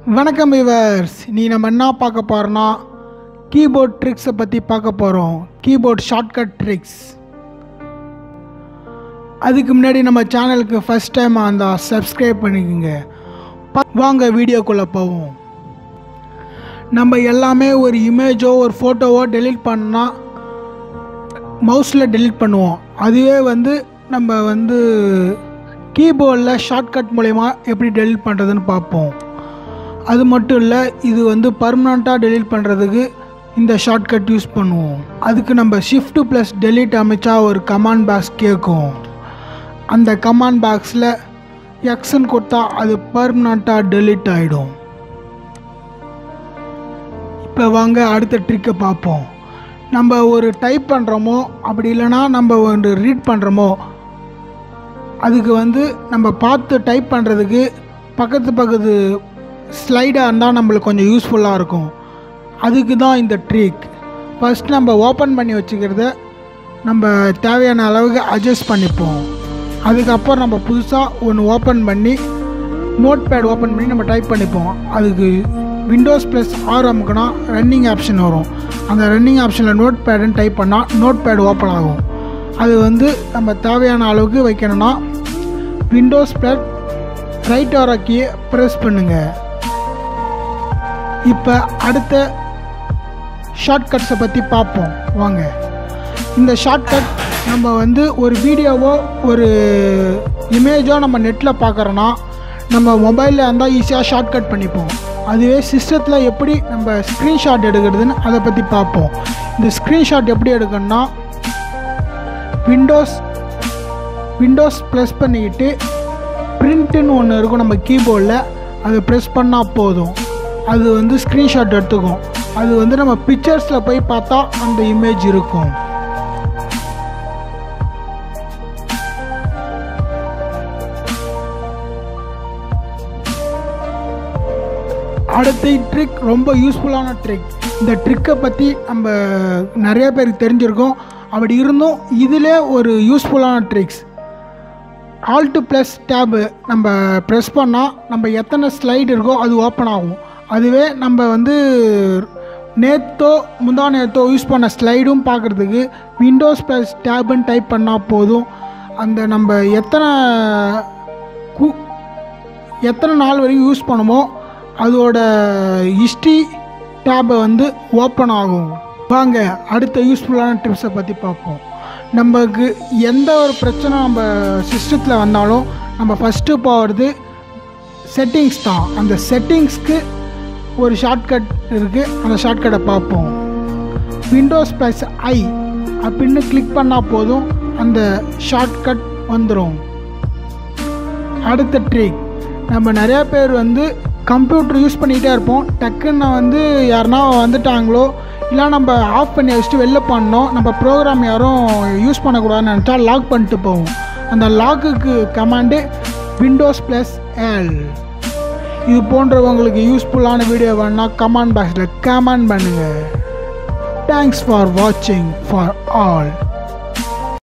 வணக்கம் விவர்ஸ் நீ நம்ம என்ன பார்க்க போகிறோன்னா கீபோர்ட் ட்ரிக்ஸை பற்றி பார்க்க போகிறோம் கீபோர்ட் ஷார்ட்கட் ட்ரிக்ஸ் அதுக்கு முன்னாடி நம்ம சேனலுக்கு ஃபஸ்ட் டைம் அந்த சப்ஸ்கிரைப் பண்ணிக்கோங்க ப- வாங்க வீடியோக்குள்ளே போவோம் நம்ம எல்லாமே ஒரு இமேஜோ ஒரு ஃபோட்டோவோ டெலீட் பண்ணால் மவுஸில் delete பண்ணுவோம் அதுவே வந்து நம்ம வந்து கீபோர்டில் ஷார்ட்கட் மூலயமா எப்படி delete பண்ணுறதுன்னு பார்ப்போம் அது மட்டும் இல்லை இது வந்து பர்மனண்ட்டாக delete பண்ணுறதுக்கு இந்த ஷார்ட்கட் யூஸ் பண்ணுவோம் அதுக்கு நம்ம ஷிஃப்ட் ப்ளஸ் delete அமைச்சா ஒரு கமாண்ட் பாக்ஸ் கேட்கும் அந்த கமாண்ட் பாக்ஸில் எக்ஸன் கொடுத்தா அது பர்மனண்ட்டாக delete ஆகிடும் இப்போ வாங்க அடுத்த ட்ரிக்கை பார்ப்போம் நம்ம ஒரு டைப் பண்ணுறோமோ அப்படி இல்லைன்னா நம்ம ஒரு ரீட் பண்ணுறோமோ அதுக்கு வந்து நம்ம பார்த்து டைப் பண்ணுறதுக்கு பக்கத்து பக்கத்து ஸ்லைடாக இருந்தால் நம்மளுக்கு கொஞ்சம் யூஸ்ஃபுல்லாக இருக்கும் அதுக்கு தான் இந்த ட்ரிக் ஃபஸ்ட் நம்ம ஓப்பன் பண்ணி வச்சுக்கிறத நம்ம தேவையான அளவுக்கு அட்ஜஸ்ட் பண்ணிப்போம் அதுக்கப்புறம் நம்ம புதுசாக ஒன்று ஓப்பன் பண்ணி நோட் பேட் ஓப்பன் பண்ணி நம்ம டைப் பண்ணிப்போம் அதுக்கு விண்டோஸ் ப்ளஸ் ஆர் அமுக்குனா ரன்னிங் ஆப்ஷன் வரும் அந்த ரன்னிங் ஆப்ஷனில் நோட் பேடுன்னு டைப் பண்ணால் நோட் பேட் ஓப்பன் ஆகும் அது வந்து நம்ம தேவையான அளவுக்கு வைக்கணும்னா விண்டோஸ் ப்ளஸ் ரைட் ஆரோ கீயை ப்ரெஸ் பண்ணுங்கள் இப்போ அடுத்த ஷார்ட்கட்ஸை பற்றி பார்ப்போம் வாங்க இந்த ஷார்ட்கட் நம்ம வந்து ஒரு வீடியோவோ ஒரு இமேஜோ நம்ம நெட்டில் பார்க்குறோன்னா நம்ம மொபைலில் இருந்தால் ஈஸியாக ஷார்ட்கட் பண்ணிப்போம் அதுவே சிஸ்டத்தில் எப்படி நம்ம ஸ்க்ரீன்ஷாட் எடுக்கிறதுன்னு அதை பற்றி பார்ப்போம் இந்த ஸ்க்ரீன்ஷாட் எப்படி எடுக்கணும்னா விண்டோஸ் விண்டோஸ் ப்ரெஸ் பண்ணிக்கிட்டு பிரிண்ட்டுன்னு ஒன்று இருக்கும் நம்ம கீபோர்டில் அதை ப்ரெஸ் பண்ணால் போதும் அது வந்து ஸ்க்ரீன்ஷாட் எடுத்துக்கும் அது வந்து நம்ம பிக்சர்ஸில் போய் பார்த்தா அந்த இமேஜ் இருக்கும் அடுத்த ட்ரிக் ரொம்ப யூஸ்ஃபுல்லான ட்ரிக் இந்த ட்ரிக்கை பற்றி நம்ம நிறைய பேருக்கு தெரிஞ்சிருக்கோம் அப்படி இருந்தும் இதிலே ஒரு யூஸ்ஃபுல்லான ட்ரிக்ஸ் ஆல்ட்டு ப்ளஸ் டேபு நம்ம ப்ரெஸ் பண்ணால் நம்ம எத்தனை ஸ்லைடு இருக்கோ அது ஓப்பன் ஆகும் அதுவே நம்ம வந்து நேத்தோ முந்தா நேத்தோ யூஸ் பண்ண ஸ்லைடும் பார்க்குறதுக்கு விண்டோஸ் ப்ளஸ் டேபுன்னு டைப் பண்ணால் போதும் அந்த நம்ம எத்தனை கு எத்தனை நாள் வரைக்கும் யூஸ் பண்ணமோ அதோட ஹிஸ்ட்ரி டேபை வந்து ஓப்பன் ஆகும் வாங்க அடுத்த யூஸ்ஃபுல்லான டிப்ஸை பற்றி பார்ப்போம் நமக்கு எந்த ஒரு பிரச்சனை நம்ம சிஸ்டத்தில் வந்தாலும் நம்ம ஃபஸ்ட்டு போகிறது செட்டிங்ஸ் தான் அந்த செட்டிங்ஸ்க்கு ஒரு ஷார்ட்கட் இருக்குது அந்த ஷார்ட்கட்டை பார்ப்போம் விண்டோஸ் ப்ளஸ் ஐ அப்படின்னு கிளிக் பண்ணால் போதும் அந்த ஷார்ட்கட் வந்துடும் அடுத்த ட்ரிக் நம்ம நிறையா பேர் வந்து கம்ப்யூட்டர் யூஸ் பண்ணிகிட்டே இருப்போம் டக்குன்னு வந்து யாருனா வந்துட்டாங்களோ இல்லை நம்ம ஆஃப் பண்ணி வச்சுட்டு வெளில பண்ணோம் நம்ம ப்ரோக்ராம் யாரும் யூஸ் பண்ணக்கூடாதுன்னு நினச்சா லாக் பண்ணிட்டு போவோம் அந்த லாக்குக்கு கமாண்டு விண்டோஸ் ப்ளஸ் எல் இது போன்றவங்களுக்கு யூஸ்ஃபுல்லான வீடியோ வேணா கமெண்ட் பாக்ஸில் கமெண்ட் பண்ணுங்கள் தேங்க்ஸ் ஃபார் வாட்சிங் ஃபார் ஆல்